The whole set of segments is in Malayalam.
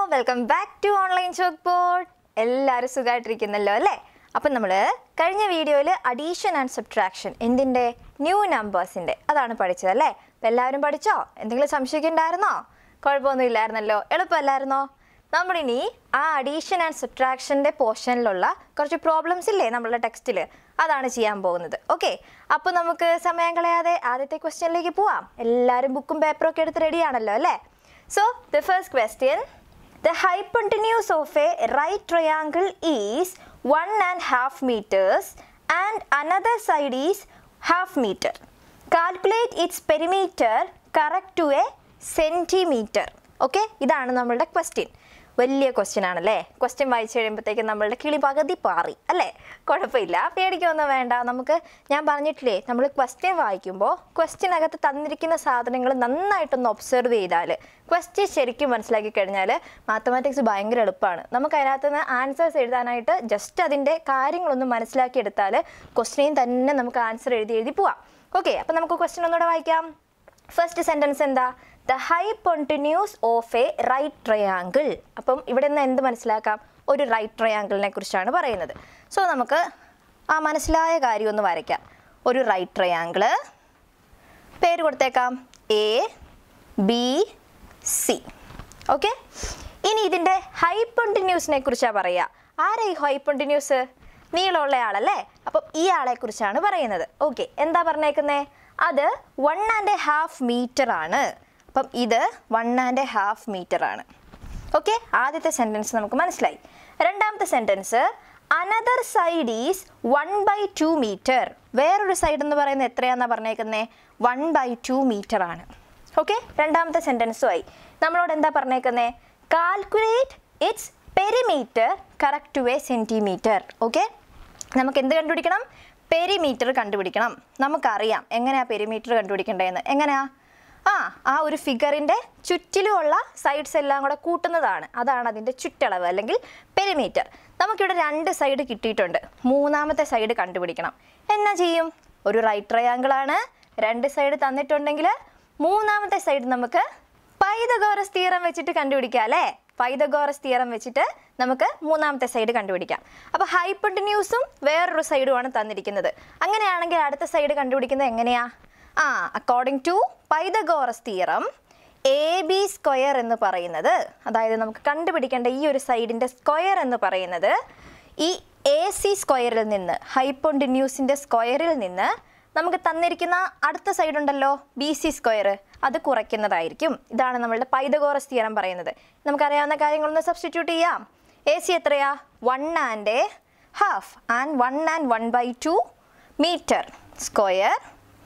welcome back to online chalk board എല്ലാവരും സുഖമായിട്ടിരിക്കുന്നല്ലോ അല്ലേ അപ്പം നമ്മൾ കഴിഞ്ഞ വീഡിയോയിൽ അഡീഷൻ ആൻഡ് സബ്ട്രാക്ഷൻ എന്തിൻ്റെ ന്യൂ നമ്പേഴ്സിൻ്റെ അതാണ് പഠിച്ചത് അല്ലേ അപ്പം എല്ലാവരും പഠിച്ചോ എന്തെങ്കിലും സംശയിക്കുന്നുണ്ടായിരുന്നോ കുഴപ്പമൊന്നും ഇല്ലായിരുന്നല്ലോ എളുപ്പമല്ലായിരുന്നോ നമ്മളിനി ആ അഡീഷൻ ആൻഡ് സബ്ട്രാക്ഷൻ്റെ പോർഷനിലുള്ള കുറച്ച് പ്രോബ്ലംസ് ഇല്ലേ നമ്മളുടെ ടെക്സ്റ്റിൽ അതാണ് ചെയ്യാൻ പോകുന്നത് ഓക്കെ അപ്പോൾ നമുക്ക് സമയം കളയാതെ ആദ്യത്തെ ക്വസ്റ്റ്യനിലേക്ക് പോവാം എല്ലാവരും ബുക്കും പേപ്പറും ഒക്കെ എടുത്ത് റെഡി ആണല്ലോ അല്ലേ so the first question the hypotenuse of a right triangle is one and half metres and another side is half metre calculate its perimeter correct to a centimetre okay ഇതാണ് നമ്മളുടെ ക്വസ്റ്റ്യൻ വലിയ ക്വസ്റ്റ്യൻ ആണല്ലേ ക്വസ്റ്റ്യൻ വായിച്ചു കഴിയുമ്പോഴത്തേക്കും നമ്മളുടെ കിളി പകുതി പാറി അല്ലേ കുഴപ്പമില്ല പേടിക്കൊന്നും വേണ്ട നമുക്ക് ഞാൻ പറഞ്ഞിട്ടില്ലേ നമ്മൾ ക്വസ്റ്റ്യൻ വായിക്കുമ്പോൾ ക്വസ്റ്റ്യനകത്ത് തന്നിരിക്കുന്ന സാധനങ്ങൾ നന്നായിട്ടൊന്ന് ഒബ്സർവ് ചെയ്താൽ ക്വസ്റ്റ്യൻ ശരിക്കും മനസ്സിലാക്കി കഴിഞ്ഞാൽ മാത്തമാറ്റിക്സ് ഭയങ്കര എളുപ്പമാണ് നമുക്ക് അതിനകത്ത് നിന്ന് ആൻസേഴ്സ് എഴുതാനായിട്ട് ജസ്റ്റ് അതിൻ്റെ കാര്യങ്ങളൊന്ന് മനസ്സിലാക്കി എടുത്താൽ ക്വസ്റ്റ്യൻ തന്നെ നമുക്ക് ആൻസർ എഴുതി എഴുതി പോവാം ഓക്കെ അപ്പം നമുക്ക് ക്വസ്റ്റ്യൻ ഒന്നുകൂടെ വായിക്കാം ഫസ്റ്റ് സെൻറ്റൻസ് എന്താ the hypotenuse of a right triangle അപ്പം ഇവിടെ നിന്ന് എന്ത് മനസ്സിലാക്കാം ഒരു റൈറ്റ് ട്രയാങ്കിളിനെ കുറിച്ചാണ് പറയുന്നത് സോ നമുക്ക് ആ മനസ്സിലായ കാര്യം ഒന്ന് വരയ്ക്കാം ഒരു റൈറ്റ് ട്രയാങ്കിള് പേര് കൊടുത്തേക്കാം എ ബി സി ഓക്കെ ഇനി ഇതിൻ്റെ ഹൈപ്പൊണ്ടിന്യൂസിനെ കുറിച്ചാണ് പറയുക ആരാ ഈ ഹൈപ്പൊണ്ടിന്യൂസ് നീളമുള്ള ആളല്ലേ അപ്പം ഈ ആളെ കുറിച്ചാണ് പറയുന്നത് ഓക്കെ എന്താ പറഞ്ഞേക്കുന്നേ അത് one and a half metre ആണ് അപ്പം ഇത് one and a half metre ആണ് ഓക്കെ ആദ്യത്തെ സെൻറ്റൻസ് നമുക്ക് മനസ്സിലായി രണ്ടാമത്തെ sentence another side is one by two metre വേറൊരു സൈഡ് എന്ന് പറയുന്നത് എത്രയാണെന്നാണ് പറഞ്ഞേക്കുന്നത് വൺ ബൈ ടു മീറ്റർ ആണ് ഓക്കെ രണ്ടാമത്തെ സെൻറ്റൻസുമായി നമ്മളോട് എന്താ പറഞ്ഞേക്കുന്നത് calculate its perimeter correct to a centimetre okay നമുക്ക് എന്ത് കണ്ടുപിടിക്കണം പെരിമീറ്റർ കണ്ടുപിടിക്കണം നമുക്കറിയാം എങ്ങനെയാ പെരിമീറ്റർ കണ്ടുപിടിക്കേണ്ടതെന്ന് എങ്ങനെയാ ആ ആ ഒരു ഫിഗറിൻ്റെ ചുറ്റിലുമുള്ള സൈഡ്സ് എല്ലാം കൂടെ കൂട്ടുന്നതാണ് അതാണ് അതിൻ്റെ ചുറ്റളവ് അല്ലെങ്കിൽ പെരിമീറ്റർ നമുക്കിവിടെ രണ്ട് സൈഡ് കിട്ടിയിട്ടുണ്ട് മൂന്നാമത്തെ സൈഡ് കണ്ടുപിടിക്കണം എന്നാ ചെയ്യും ഒരു റൈറ്റ് ട്രയാങ്കിൾ ആണ് രണ്ട് സൈഡ് തന്നിട്ടുണ്ടെങ്കിൽ മൂന്നാമത്തെ സൈഡ് നമുക്ക് പൈതഗോറസ് തിയറം വെച്ചിട്ട് കണ്ടുപിടിക്കാം അല്ലേ പൈതഗോറസ് തിയറം വെച്ചിട്ട് നമുക്ക് മൂന്നാമത്തെ സൈഡ് കണ്ടുപിടിക്കാം അപ്പോൾ ഹൈപ്പട്ടിന്യൂസും വേറൊരു സൈഡുമാണ് തന്നിരിക്കുന്നത് അങ്ങനെയാണെങ്കിൽ അടുത്ത സൈഡ് കണ്ടുപിടിക്കുന്നത് എങ്ങനെയാ ആ according to Pythagoras theorem A B square എന്ന് പറയുന്നത് അതായത് നമുക്ക് കണ്ടുപിടിക്കേണ്ട ഈ ഒരു സൈഡിൻ്റെ സ്ക്വയർ എന്ന് പറയുന്നത് ഈ എ സി സ്ക്വയറിൽ നിന്ന് ഹൈപ്പൊണ്ടിന്യൂസിൻ്റെ സ്ക്വയറിൽ നിന്ന് നമുക്ക് തന്നിരിക്കുന്ന അടുത്ത സൈഡ് ഉണ്ടല്ലോ ബി സി സ്ക്വയർ അത് കുറയ്ക്കുന്നതായിരിക്കും ഇതാണ് നമ്മളുടെ പൈതഗോറസ് തിയറം പറയുന്നത് നമുക്കറിയാവുന്ന കാര്യങ്ങളൊന്ന് സബ്സ്റ്റിറ്റ്യൂട്ട് ചെയ്യാം എ സി എത്രയാ one and a half and one and one by two metre square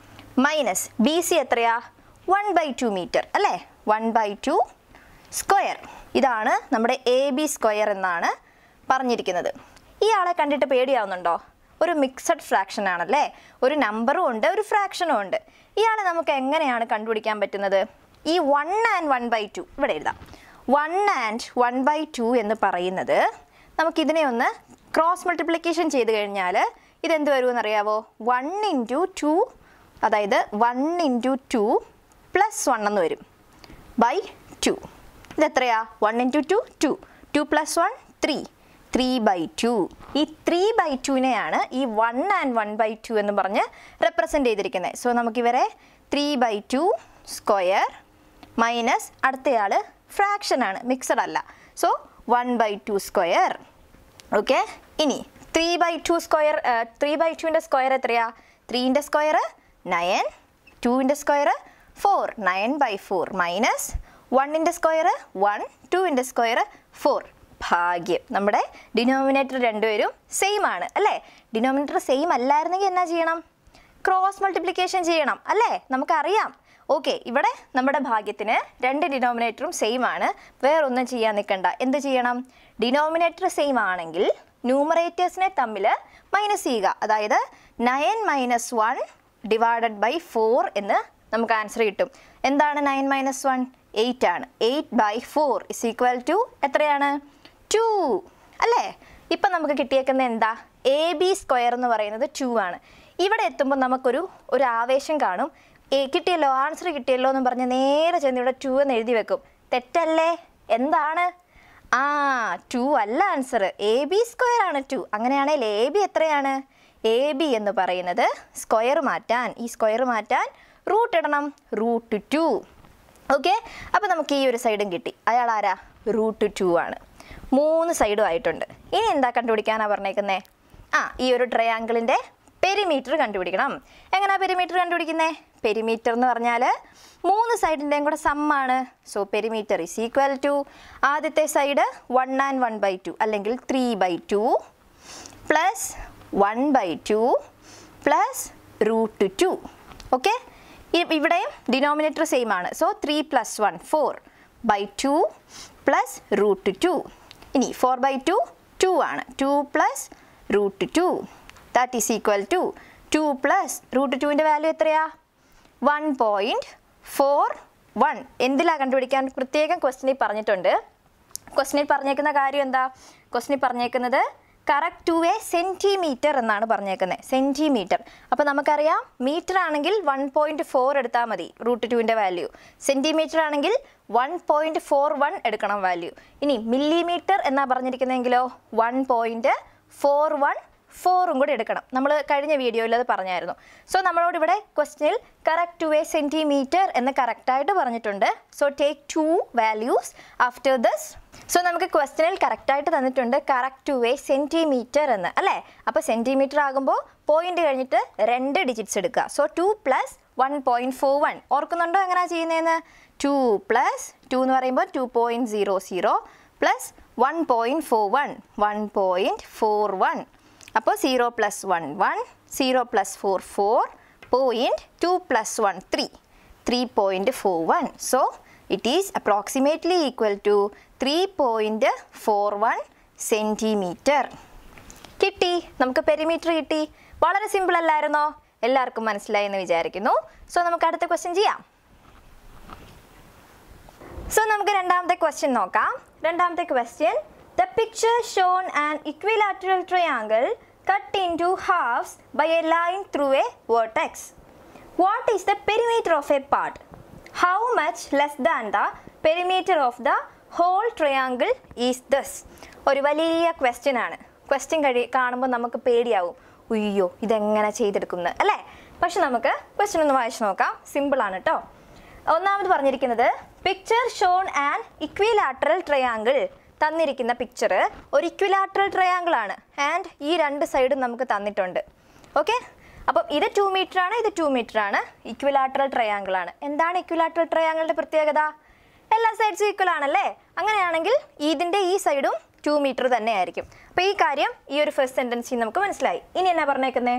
minus B C എത്രയാ വൺ ബൈ ടു മീറ്റർ അല്ലേ വൺ ബൈ ടു സ്ക്വയർ ഇതാണ് നമ്മുടെ എ ബി സ്ക്വയർ എന്നാണ് പറഞ്ഞിരിക്കുന്നത് ഈ ആളെ കണ്ടിട്ട് പേടിയാവുന്നുണ്ടോ ഒരു മിക്സഡ് ഫ്രാക്ഷൻ ആണല്ലേ ഒരു നമ്പറും ഉണ്ട് ഒരു ഫ്രാക്ഷനും ഉണ്ട് ഇയാളെ നമുക്ക് എങ്ങനെയാണ് കണ്ടുപിടിക്കാൻ പറ്റുന്നത് ഈ one and one by two ഇവിടെ എഴുതാം one and one by two എന്ന് പറയുന്നത് നമുക്കിതിനെ ഒന്ന് ക്രോസ് മൾട്ടിപ്ലിക്കേഷൻ ചെയ്ത് കഴിഞ്ഞാൽ ഇതെന്ത് വരുമെന്ന് അറിയാവോ വൺ ഇൻറ്റു ടു അതായത് one into two plus one എന്ന് വരും ബൈ ടു ഇതെത്രയാ one into two two two plus one three three by two ഈ ത്രീ ബൈ ടുവിനെയാണ് ഈ one and one by two എന്ന് പറഞ്ഞ് റെപ്രസെൻ്റ് ചെയ്തിരിക്കുന്നത് സോ നമുക്കിവരെ three by two square minus അടുത്തയാൾ ഫ്രാക്ഷൻ ആണ് മിക്സഡ് അല്ല so one by two square okay ഇനി three by two square three by ടുവിൻ്റെ സ്ക്വയർ എത്രയാ ത്രീൻ്റെ സ്ക്വയർ നയൻ ടുവിൻ്റെ square four nine by four minus വണ്ണിൻ്റെ സ്ക്വയർ വൺ ടുവിൻ്റെ സ്ക്വയർ ഫോർ ഭാഗ്യം നമ്മുടെ ഡിനോമിനേറ്റർ രണ്ടുപേരും സെയിം ആണ് അല്ലേ ഡിനോമിനേറ്റർ സെയിം അല്ലായിരുന്നെങ്കിൽ എന്നാ ചെയ്യണം ക്രോസ് മൾട്ടിപ്ലിക്കേഷൻ ചെയ്യണം അല്ലേ നമുക്കറിയാം ഓക്കെ ഇവിടെ നമ്മുടെ ഭാഗ്യത്തിന് രണ്ട് ഡിനോമിനേറ്ററും സെയിം ആണ് വേറൊന്നും ചെയ്യാൻ നിൽക്കണ്ട എന്ത് ചെയ്യണം ഡിനോമിനേറ്റർ സെയിം ആണെങ്കിൽ ന്യൂമറേറ്റേഴ്സിനെ തമ്മിൽ മൈനസ് ചെയ്യുക അതായത് nine minus one divided by four എന്ന് നമുക്ക് ആൻസർ കിട്ടും എന്താണ് നയൻ മൈനസ് വൺ എയ്റ്റ് ആണ് eight by four is equal to എത്രയാണ് ടു അല്ലേ ഇപ്പം നമുക്ക് കിട്ടിയേക്കുന്നത് എന്താ എ ബി സ്ക്വയർ എന്ന് പറയുന്നത് ടു ആണ് ഇവിടെ എത്തുമ്പോൾ നമുക്കൊരു ഒരു ആവേശം കാണും ഏ കിട്ടിയല്ലോ ആൻസർ കിട്ടിയല്ലോ എന്ന് പറഞ്ഞ് നേരെ ചെന്ന് ഇവിടെ ടു എന്ന് എഴുതി വെക്കും തെറ്റല്ലേ എന്താണ് ആ ടു അല്ല ആൻസർ എ ബി സ്ക്വയർ ആണ് ടു അങ്ങനെയാണെങ്കിൽ എ ബി എത്രയാണ് എ ബി എന്ന് പറയുന്നത് സ്ക്വയർ മാറ്റാൻ ഈ സ്ക്വയർ മാറ്റാൻ റൂട്ട് ഇടണം റൂട്ട് ടു ഓക്കെ അപ്പോൾ നമുക്ക് ഈ ഒരു സൈഡും കിട്ടി അയാൾ ആരാ റൂട്ട് ടു ആണ് മൂന്ന് സൈഡും ആയിട്ടുണ്ട് ഇനി എന്താ കണ്ടുപിടിക്കാനാണ് പറഞ്ഞേക്കുന്നത് ആ ഈ ഒരു ട്രയാങ്കിളിൻ്റെ പെരിമീറ്റർ കണ്ടുപിടിക്കണം എങ്ങനെയാ പെരിമീറ്റർ കണ്ടുപിടിക്കുന്നത് പെരിമീറ്റർ എന്ന് പറഞ്ഞാൽ മൂന്ന് സൈഡിൻ്റെയും കൂടെ സമ്മാണ് so perimeter is equal to ആദ്യത്തെ side one and one by two അല്ലെങ്കിൽ three by two plus one by two plus root two okay ഇവിടെയും ഡിനോമിനേറ്റർ സെയിം ആണ് so three plus one four by two plus root two ഇനി ഫോർ ബൈ ടു ടു ആണ് two plus root two that is equal to two plus root ടുവിൻ്റെ വാല്യൂ എത്രയാ വൺ പോയിൻറ്റ് ഫോർ വൺ എന്തിലാണ് കണ്ടുപിടിക്കാൻ പ്രത്യേകം ക്വസ്റ്റിനിൽ പറഞ്ഞിട്ടുണ്ട് ക്വസ്റ്റിനിൽ പറഞ്ഞേക്കുന്ന കാര്യം എന്താ ക്വസ്റ്റിനിൽ പറഞ്ഞേക്കുന്നത് കറക്റ്റ് ടു എ സെൻറ്റിമീറ്റർ എന്നാണ് പറഞ്ഞേക്കുന്നത് സെൻറ്റിമീറ്റർ അപ്പോൾ നമുക്കറിയാം മീറ്റർ ആണെങ്കിൽ വൺ പോയിൻറ്റ് ഫോർ എടുത്താൽ മതി റൂട്ട് ടുവിൻ്റെ വാല്യൂ സെൻറ്റിമീറ്റർ ആണെങ്കിൽ വൺ പോയിൻറ്റ് ഫോർ വൺ എടുക്കണം വാല്യൂ ഇനി മില്ലിമീറ്റർ എന്നാ പറഞ്ഞിരിക്കുന്നതെങ്കിലോ വൺ പോയിൻറ്റ് ഫോർ വൺ ഫോറും കൂടി എടുക്കണം നമ്മൾ കഴിഞ്ഞ വീഡിയോയിൽ അത് പറഞ്ഞായിരുന്നു സോ നമ്മളോട് ഇവിടെ ക്വസ്റ്റ്യനിൽ കറക്റ്റ് ടു എ സെൻറ്റിമീറ്റർ എന്ന് കറക്റ്റായിട്ട് പറഞ്ഞിട്ടുണ്ട് so take two values after this so നമുക്ക് ക്വസ്റ്റ്യനിൽ കറക്റ്റായിട്ട് തന്നിട്ടുണ്ട് കറക്റ്റ് ടു എ സെൻറ്റിമീറ്റർ എന്ന് അല്ലേ അപ്പോൾ സെൻറ്റിമീറ്റർ ആകുമ്പോൾ പോയിന്റ് കഴിഞ്ഞിട്ട് രണ്ട് ഡിജിറ്റ്സ് എടുക്കുക so two plus one point four one ഓർക്കുന്നുണ്ടോ എങ്ങനെയാണ് ചെയ്യുന്നതെന്ന് ടു പ്ലസ് ടു എന്ന് പറയുമ്പോൾ two point zero zero plus one point four one one point four one അപ്പോൾ zero plus one one zero plus four four point two plus one three three point four one so it is approximately equal to three point four one centimetre കിട്ടി നമുക്ക് പെരിമീറ്റർ കിട്ടി വളരെ സിമ്പിൾ അല്ലായിരുന്നോ എല്ലാവർക്കും മനസ്സിലായി എന്ന് വിചാരിക്കുന്നു സോ നമുക്ക് അടുത്ത ക്വസ്റ്റ്യൻ ചെയ്യാം സോ നമുക്ക് രണ്ടാമത്തെ ക്വസ്റ്റ്യൻ നോക്കാം രണ്ടാമത്തെ question the picture shown an equilateral triangle cut in two halves by a line through a vertex what is the perimeter of a part how much less than the perimeter of the whole triangle is this ഒരു വലിയ ക്വസ്റ്റ്യൻ ആണ് ക്വസ്റ്റ്യൻ കഴി കാണുമ്പോൾ നമുക്ക് പേടിയാവും ഉയ്യോ ഇതെങ്ങനെ ചെയ്തെടുക്കുന്നത് അല്ലേ പക്ഷെ നമുക്ക് ക്വസ്റ്റ്യൻ ഒന്ന് വായിച്ചു നോക്കാം സിമ്പിൾ ആണ് കേട്ടോ ഒന്നാമത് പറഞ്ഞിരിക്കുന്നത് picture shown an equilateral triangle തന്നിരിക്കുന്ന പിക്ചർ ഒരു ഇക്വിലാറ്ററൽ ട്രയാങ്കിൾ ആണ് ആൻഡ് ഈ രണ്ട് സൈഡും നമുക്ക് തന്നിട്ടുണ്ട് ഓക്കെ അപ്പം ഇത് ടു മീറ്റർ ആണ് ഇത് ടു മീറ്റർ ആണ് ഇക്വിലാറ്ററൽ ട്രയാങ്കിൾ ആണ് എന്താണ് ഇക്വിലാറ്ററൽ ട്രയാങ്കിളിന്റെ പ്രത്യേകത എല്ലാ സൈഡ്സും ഈക്വൽ ആണല്ലേ അങ്ങനെയാണെങ്കിൽ ഇതിന്റെ ഈ സൈഡും ടു മീറ്റർ തന്നെ ആയിരിക്കും അപ്പോൾ ഈ കാര്യം ഈ ഒരു ഫസ്റ്റ് സെന്റൻസിൽ നമുക്ക് മനസ്സിലായി ഇനി എന്നാ പറഞ്ഞേക്കുന്നേ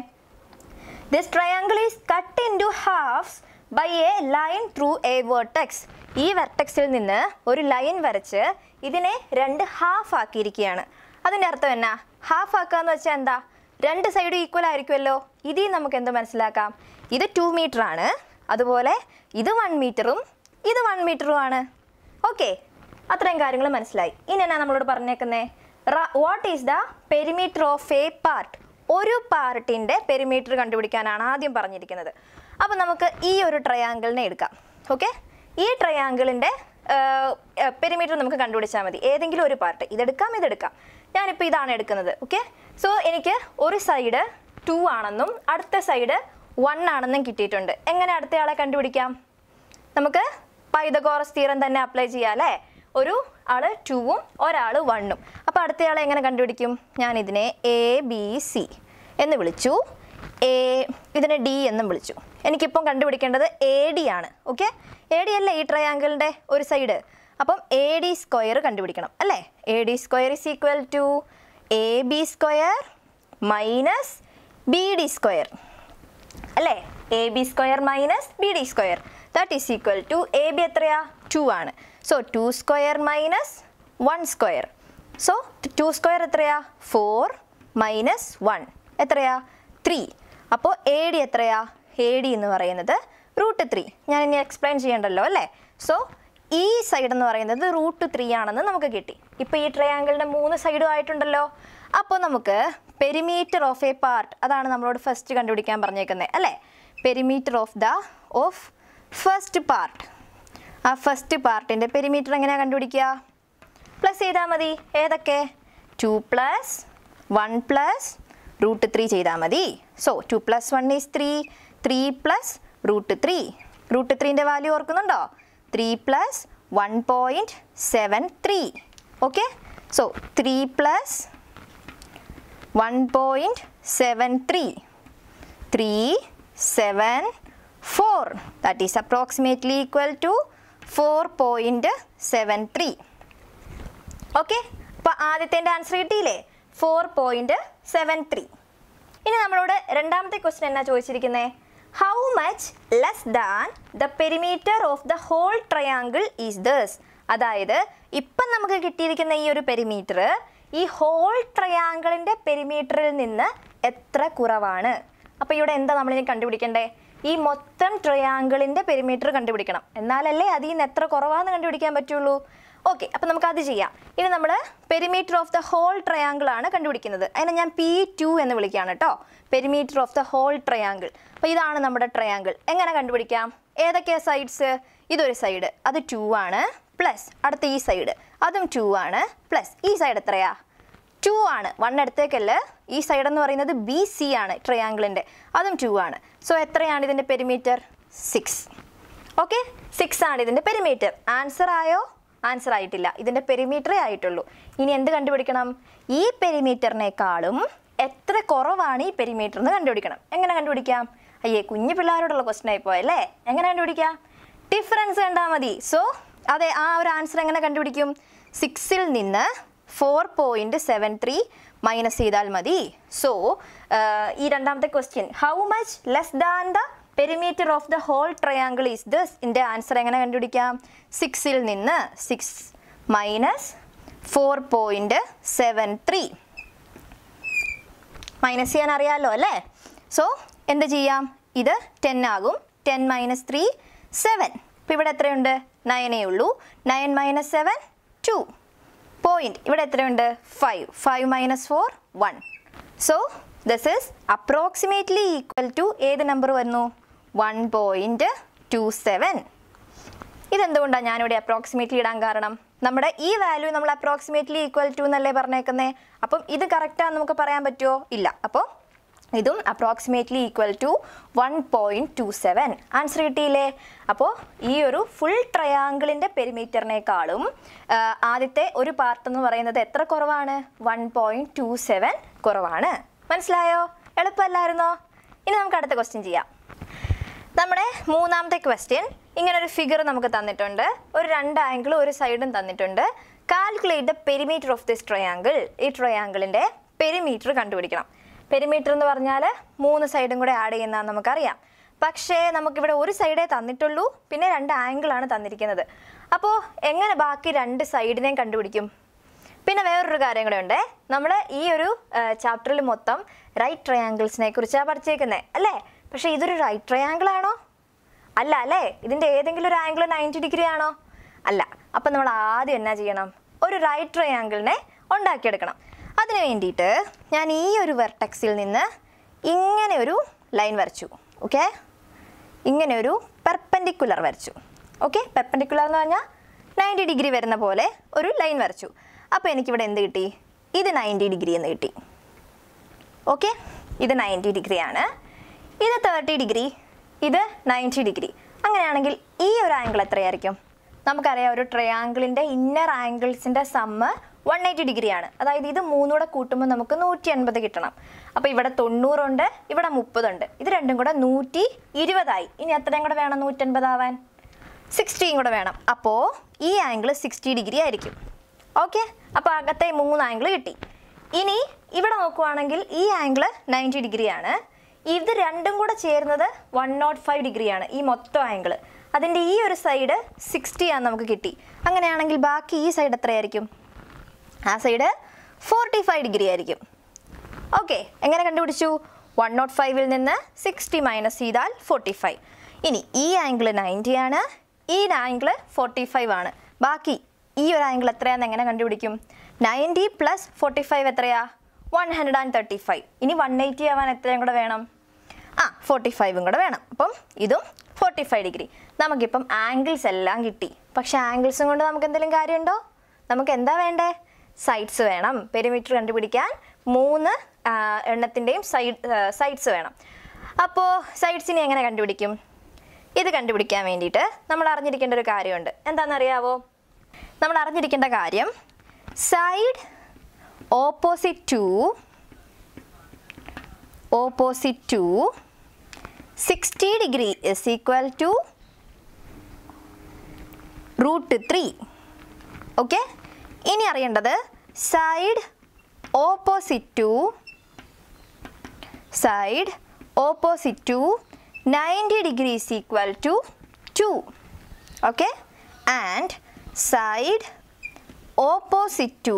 this triangle is cut in two halves by a line through a vertex ഈ വെർട്ടെക്സിൽ നിന്ന് ഒരു ലൈൻ വരച്ച് ഇതിനെ രണ്ട് ഹാഫ് ആക്കിയിരിക്കുകയാണ് അതിൻ്റെ അർത്ഥം എന്നാ ഹാഫ് ആക്കുക എന്ന് വെച്ചാൽ എന്താ രണ്ട് സൈഡും ഈക്വൽ ആയിരിക്കുമല്ലോ ഇതിൽ നമുക്ക് എന്ത് മനസ്സിലാക്കാം ഇത് ടു മീറ്റർ ആണ് അതുപോലെ ഇത് വൺ മീറ്ററും ഇത് വൺ മീറ്ററും ആണ് ഓക്കെ അത്രയും കാര്യങ്ങൾ മനസ്സിലായി ഇനി എന്നാ നമ്മളോട് പറഞ്ഞേക്കുന്നേ what is the perimeter of a part ഒരു പാർട്ടിൻ്റെ പെരിമീറ്റർ കണ്ടുപിടിക്കാനാണ് ആദ്യം പറഞ്ഞിരിക്കുന്നത് അപ്പോൾ നമുക്ക് ഈ ഒരു ട്രയാങ്കിളിനെ എടുക്കാം ഓക്കെ ഈ ട്രയാങ്കിളിൻ്റെ പെരിമീറ്റർ നമുക്ക് കണ്ടുപിടിച്ചാൽ മതി ഏതെങ്കിലും ഒരു പാർട്ട് ഇതെടുക്കാം ഇതെടുക്കാം ഞാനിപ്പോൾ ഇതാണ് എടുക്കുന്നത് ഓക്കെ സോ എനിക്ക് ഒരു സൈഡ് ടു ആണെന്നും അടുത്ത സൈഡ് വൺ ആണെന്നും കിട്ടിയിട്ടുണ്ട് എങ്ങനെ അടുത്തയാളെ കണ്ടുപിടിക്കാം നമുക്ക് പൈതഗോറസ് തീരം തന്നെ അപ്ലൈ ചെയ്യാം അല്ലേ ഒരു ആള് ടൂവും ഒരാൾ വണ്ണും അപ്പോൾ അടുത്തയാളെ എങ്ങനെ കണ്ടുപിടിക്കും ഞാൻ ഇതിനെ എ ബി സി എന്ന് വിളിച്ചു എ ഇതിനെ ഡി എന്നും വിളിച്ചു എനിക്കിപ്പം കണ്ടുപിടിക്കേണ്ടത് എ ഡി ആണ് ഓക്കെ എ ഡി അല്ലേ ഈ ട്രയാങ്കിളിൻ്റെ ഒരു സൈഡ് അപ്പം എ ഡി സ്ക്വയർ കണ്ടുപിടിക്കണം അല്ലേ A D square is equal to A B square minus B D square അല്ലേ A B square minus B D square that is equal to A B എത്രയാ ടു ആണ് so two square minus one square so two square എത്രയാ ഫോർ മൈനസ് വൺ എത്രയാ ത്രീ അപ്പോൾ എ ഡി എത്രയാ എ ഡി എന്ന് പറയുന്നത് റൂട്ട് ത്രീ ഞാൻ ഇനി എക്സ്പ്ലെയിൻ ചെയ്യണ്ടല്ലോ അല്ലേ സോ ഈ സൈഡ് എന്ന് പറയുന്നത് റൂട്ട് ത്രീ ആണെന്ന് നമുക്ക് കിട്ടി ഇപ്പോൾ ഈ ട്രയാങ്കിളിൻ്റെ മൂന്ന് സൈഡും ആയിട്ടുണ്ടല്ലോ അപ്പോൾ നമുക്ക് പെരിമീറ്റർ ഓഫ് എ പാർട്ട് അതാണ് നമ്മളോട് ഫസ്റ്റ് കണ്ടുപിടിക്കാൻ പറഞ്ഞേക്കുന്നത് അല്ലേ perimeter of the of first part ആ ഫസ്റ്റ് പാർട്ടിൻ്റെ പെരിമീറ്റർ എങ്ങനെയാണ് കണ്ടുപിടിക്കുക പ്ലസ് ചെയ്താൽ മതി ഏതൊക്കെ two plus one plus root three ചെയ്താൽ മതി so two plus one is three three plus root three root three value ഓർക്കുന്നുണ്ടോ three plus one point seven three okay so three plus one point seven three three seven four that is approximately equal to four point seven three okay അപ്പോൾ ആദ്യത്തെ ആൻസർ കിട്ടിയില്ലേ ഫോർ പോയിൻറ്റ് സെവൻ ത്രീ ഇനി നമ്മളോട് രണ്ടാമത്തെ ക്വസ്റ്റ്യൻ എന്നാ ചോദിച്ചിരിക്കുന്നത് how much less than the perimeter of the whole triangle is this അതായത് ഇപ്പം നമുക്ക് കിട്ടിയിരിക്കുന്ന ഈ ഒരു പെരിമീറ്റർ ഈ ഹോൾ ട്രയാങ്കിളിൻ്റെ പെരിമീറ്ററിൽ നിന്ന് എത്ര കുറവാണ് അപ്പോൾ ഇവിടെ എന്താ നമ്മളിനി കണ്ടുപിടിക്കണ്ടേ ഈ മൊത്തം ട്രയാങ്കിളിൻ്റെ പെരിമീറ്റർ കണ്ടുപിടിക്കണം എന്നാലല്ലേ അതിൽ നിന്ന് എത്ര കുറവാന്ന് കണ്ടുപിടിക്കാൻ പറ്റുള്ളൂ ഓക്കെ അപ്പം നമുക്ക് അത് ചെയ്യാം ഇനി നമ്മൾ perimeter of the whole triangle ആണ് കണ്ടുപിടിക്കുന്നത് അതിനെ ഞാൻ പി ടു എന്ന് വിളിക്കുകയാണ് കേട്ടോ perimeter of the whole triangle അപ്പോൾ ഇതാണ് നമ്മുടെ ട്രയാങ്കിൾ എങ്ങനെ കണ്ടുപിടിക്കാം ഏതൊക്കെയാ സൈഡ്സ് ഇതൊരു സൈഡ് അത് ടു ആണ് പ്ലസ് അടുത്ത ഈ സൈഡ് അതും ടു ആണ് പ്ലസ് ഈ സൈഡ് എത്രയാ ടു ആണ് വൺ അടുത്തേക്കല്ല ഈ സൈഡ് എന്ന് പറയുന്നത് ബി സി ആണ് ട്രയാങ്കിളിൻ്റെ അതും ടു ആണ് സോ എത്രയാണ് ഇതിൻ്റെ പെരിമീറ്റർ സിക്സ് ഓക്കെ സിക്സ് ആണ് ഇതിൻ്റെ പെരിമീറ്റർ ആൻസർ ആയോ ആൻസർ ആയിട്ടില്ല ഇതിൻ്റെ പെരിമീറ്ററേ ആയിട്ടുള്ളൂ ഇനി എന്ത് കണ്ടുപിടിക്കണം ഈ പെരിമീറ്ററിനേക്കാളും എത്ര കുറവാണ് ഈ പെരിമീറ്റർ എന്ന് കണ്ടുപിടിക്കണം എങ്ങനെ കണ്ടുപിടിക്കാം അയ്യേ കുഞ്ഞു പിള്ളേരോടുള്ള ക്വസ്റ്റൻ ആയി പോയല്ലേ എങ്ങനെ കണ്ടുപിടിക്കാം ഡിഫറൻസ് കണ്ടാൽ മതി സോ അതെ ആ ഒരു ആൻസർ എങ്ങനെ കണ്ടുപിടിക്കും സിക്സിൽ നിന്ന് four point seven three minus ചെയ്താൽ മതി സോ ഈ രണ്ടാമത്തെ question how much less than the perimeter of the whole triangle is this ഇതിൻ്റെ ആൻസർ എങ്ങനെ കണ്ടുപിടിക്കാം സിക്സിൽ നിന്ന് six minus four point seven three minus ചെയ്യാൻ അറിയാമല്ലോ അല്ലേ സോ എന്ത് ചെയ്യാം ഇത് ടെൻ ആകും ടെൻ മൈനസ് ത്രീ സെവൻ ഇപ്പം ഇവിടെ എത്രയുണ്ട് നയനേ ഉള്ളൂ nine minus seven two point ഇവിടെ എത്രയുണ്ട് five five minus four one so this is approximately equal to ഏത് നമ്പർ വന്നു വൺ പോയിൻറ്റ് ടു സെവൻ ഇതെന്തുകൊണ്ടാണ് ഞാനിവിടെ അപ്രോക്സിമേറ്റ്ലി ഇടാൻ കാരണം നമ്മുടെ ഈ വാല്യൂ നമ്മൾ അപ്രോക്സിമേറ്റ്ലി ഈക്വൽ ടു എന്നല്ലേ പറഞ്ഞേക്കുന്നേ അപ്പം ഇത് കറക്റ്റാന്ന് നമുക്ക് പറയാൻ പറ്റുമോ ഇല്ല അപ്പോൾ ഇതും approximately equal to one point two seven answer കിട്ടിയില്ലേ അപ്പോൾ ഈ ഒരു ഫുൾ ട്രയാങ്കിളിൻ്റെ പെരിമീറ്ററിനേക്കാളും ആദ്യത്തെ ഒരു പാർട്ട് എന്ന് പറയുന്നത് എത്ര കുറവാണ് വൺ പോയിൻറ്റ് ടു സെവൻ കുറവാണ് മനസ്സിലായോ എളുപ്പമല്ലായിരുന്നോ ഇനി നമുക്ക് അടുത്ത ക്വസ്റ്റ്യൻ ചെയ്യാം നമ്മുടെ മൂന്നാമത്തെ ക്വസ്റ്റ്യൻ ഇങ്ങനെ ഒരു ഫിഗർ നമുക്ക് തന്നിട്ടുണ്ട് ഒരു രണ്ട് ആംഗിളും ഒരു സൈഡും തന്നിട്ടുണ്ട് calculate the perimeter of this triangle ഈ ട്രയാങ്കിളിൻ്റെ പെരിമീറ്റർ കണ്ടുപിടിക്കണം പെരിമീറ്റർ എന്ന് പറഞ്ഞാൽ മൂന്ന് സൈഡും കൂടെ ആഡ് ചെയ്യുന്നതാണെന്ന് നമുക്കറിയാം പക്ഷേ നമുക്കിവിടെ ഒരു സൈഡേ തന്നിട്ടുള്ളൂ പിന്നെ രണ്ട് ആംഗിളാണ് തന്നിരിക്കുന്നത് അപ്പോൾ എങ്ങനെ ബാക്കി രണ്ട് സൈഡിനെയും കണ്ടുപിടിക്കും പിന്നെ വേറൊരു കാര്യം കൂടെ ഉണ്ട് നമ്മൾ ഈ ഒരു ചാപ്റ്ററിൽ മൊത്തം റൈറ്റ് ട്രയാങ്കിൾസിനെ കുറിച്ചാണ് പഠിച്ചേക്കുന്നത് അല്ലേ പക്ഷേ ഇതൊരു റൈറ്റ് ട്രയാങ്കിൾ ആണോ അല്ല അല്ലേ ഇതിൻ്റെ ഏതെങ്കിലും ഒരു ആംഗിൾ നയൻറ്റി ഡിഗ്രി ആണോ അല്ല അപ്പം നമ്മൾ ആദ്യം എന്നാ ചെയ്യണം ഒരു റൈറ്റ് ട്രയാങ്കിളിനെ ഉണ്ടാക്കിയെടുക്കണം അതിന് വേണ്ടിയിട്ട് ഞാൻ ഈ ഒരു വെർട്ടക്സിൽ നിന്ന് ഇങ്ങനെ ഒരു ലൈൻ വരച്ചു ഓക്കെ ഇങ്ങനെ ഒരു പെർപ്പൻഡിക്കുലർ വരച്ചു ഓക്കെ പെർപ്പൻഡിക്കുലർ എന്ന് പറഞ്ഞാൽ നയൻറ്റി ഡിഗ്രി വരുന്ന പോലെ ഒരു ലൈൻ വരച്ചു അപ്പോൾ എനിക്കിവിടെ എന്ത് കിട്ടി ഇത് നയൻറ്റി ഡിഗ്രി എന്ന് കിട്ടി ഓക്കെ ഇത് നയൻറ്റി ഡിഗ്രിയാണ് ഇത് തേർട്ടി ഡിഗ്രി ഇത് നയൻറ്റി ഡിഗ്രി അങ്ങനെയാണെങ്കിൽ ഈ ഒരു ആംഗിൾ എത്രയായിരിക്കും നമുക്കറിയാം ഒരു ട്രയാങ്കിളിൻ്റെ ഇന്നർ ആംഗിൾസിൻ്റെ സമ്മ് വൺ എയ്റ്റി ഡിഗ്രിയാണ് അതായത് ഇത് മൂന്നൂടെ കൂട്ടുമ്പോൾ നമുക്ക് നൂറ്റി എൺപത് കിട്ടണം അപ്പോൾ ഇവിടെ തൊണ്ണൂറുണ്ട് ഇവിടെ മുപ്പതുണ്ട് ഇത് രണ്ടും കൂടെ നൂറ്റി ഇരുപതായി ഇനി എത്രയും കൂടെ വേണം നൂറ്റൻപതാവാൻ സിക്സ്റ്റിയും കൂടെ വേണം അപ്പോൾ ഈ ആംഗിൾ സിക്സ്റ്റി ഡിഗ്രി ആയിരിക്കും ഓക്കെ അപ്പോൾ അകത്തെ മൂന്ന് ആംഗിൾ കിട്ടി ഇനി ഇവിടെ നോക്കുവാണെങ്കിൽ ഈ ആംഗിൾ നയൻറ്റി ഡിഗ്രിയാണ് ഇത് രണ്ടും കൂടെ ചേർന്നത് വൺ നോട്ട് ഫൈവ് ഡിഗ്രിയാണ് ഈ മൊത്തം ആംഗിൾ അതിൻ്റെ ഈ ഒരു സൈഡ് സിക്സ്റ്റി ആണ് നമുക്ക് കിട്ടി അങ്ങനെയാണെങ്കിൽ ബാക്കി ഈ സൈഡ് എത്രയായിരിക്കും ആ സൈഡ് ഫോർട്ടി ഫൈവ് ഡിഗ്രി ആയിരിക്കും ഓക്കെ എങ്ങനെ കണ്ടുപിടിച്ചു വൺ നോട്ട് ഫൈവിൽ നിന്ന് സിക്സ്റ്റി മൈനസ് ചെയ്താൽ ഫോർട്ടി ഫൈവ് ഇനി ഈ ആംഗിൾ നയൻറ്റി ആണ് ഈ ആംഗിൾ ഫോർട്ടി ഫൈവ് ആണ് ബാക്കി ഈ ഒരു ആംഗിൾ എത്രയാണെന്ന് എങ്ങനെ കണ്ടുപിടിക്കും നയൻറ്റി പ്ലസ് ഫോർട്ടി ഫൈവ് എത്രയാ one hundred and thirty five ഇനി വൺ എയ്റ്റി ആവാൻ എത്രയും കൂടെ വേണം ആ ഫോർട്ടി ഫൈവും കൂടെ വേണം അപ്പം ഇതും ഫോർട്ടി ഫൈവ് ഡിഗ്രി നമുക്കിപ്പം ആംഗിൾസ് എല്ലാം കിട്ടി പക്ഷെ ആംഗിൾസും കൊണ്ട് നമുക്ക് എന്തെങ്കിലും കാര്യമുണ്ടോ നമുക്ക് എന്താ വേണ്ടേ സൈഡ്സ് വേണം പെരിമീറ്റർ കണ്ടുപിടിക്കാൻ മൂന്ന് ആ, എണ്ണത്തിൻ്റെയും സൈഡ് സൈഡ്സ് വേണം അപ്പോൾ സൈഡ്സിനെ എങ്ങനെ കണ്ടുപിടിക്കും ഇത് കണ്ടുപിടിക്കാൻ വേണ്ടിയിട്ട് നമ്മൾ അറിഞ്ഞിരിക്കേണ്ട ഒരു കാര്യമുണ്ട് എന്താണെന്നറിയാവോ നമ്മൾ അറിഞ്ഞിരിക്കേണ്ട കാര്യം side opposite to opposite to sixty degree is equal to root three okay ഇനി അറിയേണ്ടത് side opposite to side opposite to ninety degree is equal to 2 okay and side opposite to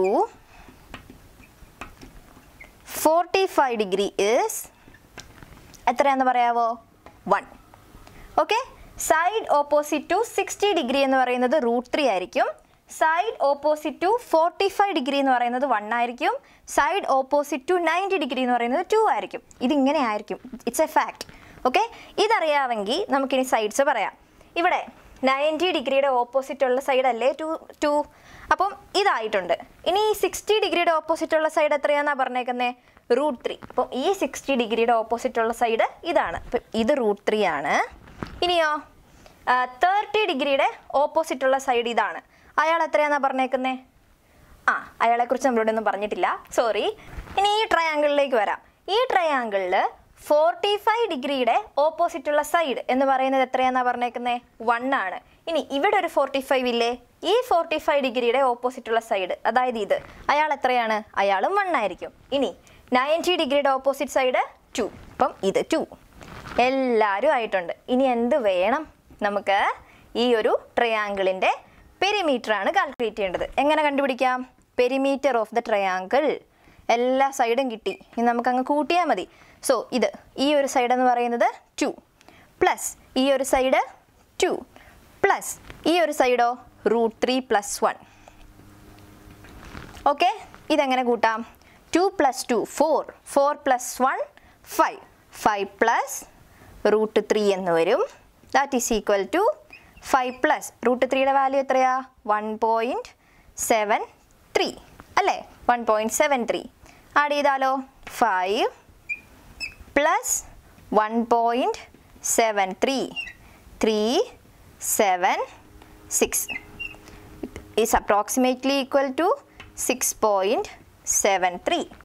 45 degree is എത്രയാന്ന് പറയാവോ one okay side opposite to sixty degree എന്ന് പറയുന്നത് റൂട്ട് ത്രീ ആയിരിക്കും side opposite to forty five degree എന്ന് പറയുന്നത് വൺ ആയിരിക്കും side opposite to ninety degree എന്ന് പറയുന്നത് ടു ആയിരിക്കും ഇതിങ്ങനെ ആയിരിക്കും ഇറ്റ്സ് എ ഫാക്ട് ഓക്കെ ഇതറിയാമെങ്കിൽ നമുക്കിനി സൈഡ്സ് പറയാം ഇവിടെ നയൻറ്റി ഡിഗ്രിയുടെ ഓപ്പോസിറ്റ് ഉള്ള സൈഡ് അല്ലേ ടു ടു അപ്പം ഇതായിട്ടുണ്ട് ഇനി ഈ സിക്സ്റ്റി ഡിഗ്രിയുടെ ഓപ്പോസിറ്റ് ഉള്ള സൈഡ് എത്രയാണെന്നാണ് പറഞ്ഞേക്കുന്നത് റൂട്ട് ത്രീ അപ്പം ഈ സിക്സ്റ്റി ഡിഗ്രിയുടെ ഓപ്പോസിറ്റ് ഉള്ള സൈഡ് ഇതാണ് അപ്പം ഇത് റൂട്ട് ത്രീ ആണ് ഇനിയോ തേർട്ടി ഡിഗ്രിയുടെ ഓപ്പോസിറ്റ് ഉള്ള സൈഡ് ഇതാണ് അയാൾ എത്രയാണെന്നാണ് പറഞ്ഞേക്കുന്നത് ആ അയാളെക്കുറിച്ച് നമ്മളിവിടെ ഒന്നും പറഞ്ഞിട്ടില്ല സോറി ഇനി ഈ ട്രയാങ്കിളിലേക്ക് വരാം ഈ ട്രയാങ്കിളിൽ ഫോർട്ടി ഫൈവ് ഡിഗ്രിയുടെ ഓപ്പോസിറ്റ് ഉള്ള സൈഡ് എന്ന് പറയുന്നത് എത്രയാണെന്നാണ് പറഞ്ഞേക്കുന്നത് വൺ ആണ് ഇനി ഇവിടെ ഒരു ഫോർട്ടി ഫൈവ് ഇല്ലേ ഈ ഫോർട്ടി ഫൈവ് ഡിഗ്രിയുടെ ഓപ്പോസിറ്റ് ഉള്ള സൈഡ് അതായത് ഇത് അയാൾ എത്രയാണ് അയാളും വൺ ആയിരിക്കും ഇനി നയൻറ്റി ഡിഗ്രിയുടെ ഓപ്പോസിറ്റ് സൈഡ് ടു അപ്പം ഇത് ടു എല്ലാവരും ആയിട്ടുണ്ട് ഇനി എന്ത് വേണം നമുക്ക് ഈ ഒരു ട്രയാങ്കിളിൻ്റെ പെരിമീറ്റർ ആണ് കാൽക്കുലേറ്റ് ചെയ്യേണ്ടത് എങ്ങനെ കണ്ടുപിടിക്കാം പെരിമീറ്റർ ഓഫ് ദ ട്രയാങ്കിൾ എല്ലാ സൈഡും കിട്ടി ഇനി നമുക്കങ്ങ് കൂട്ടിയാൽ മതി സോ ഇത് ഈ ഒരു സൈഡ് എന്ന് പറയുന്നത് ടു പ്ലസ് ഈ ഒരു സൈഡ് ടു പ്ലസ് ഈ ഒരു സൈഡോ root three plus one okay ഇതെങ്ങനെ കൂട്ടാം two plus two four four plus one five five plus root three എന്ന് വരും that is equal to five plus root ത്രീയുടെ വാല്യൂ എത്രയാ വൺ പോയിൻറ്റ് സെവൻ ത്രീ അല്ലേ one point seven three add ചെയ്താലോ five plus one point seven three three seven six is approximately equal to 6.73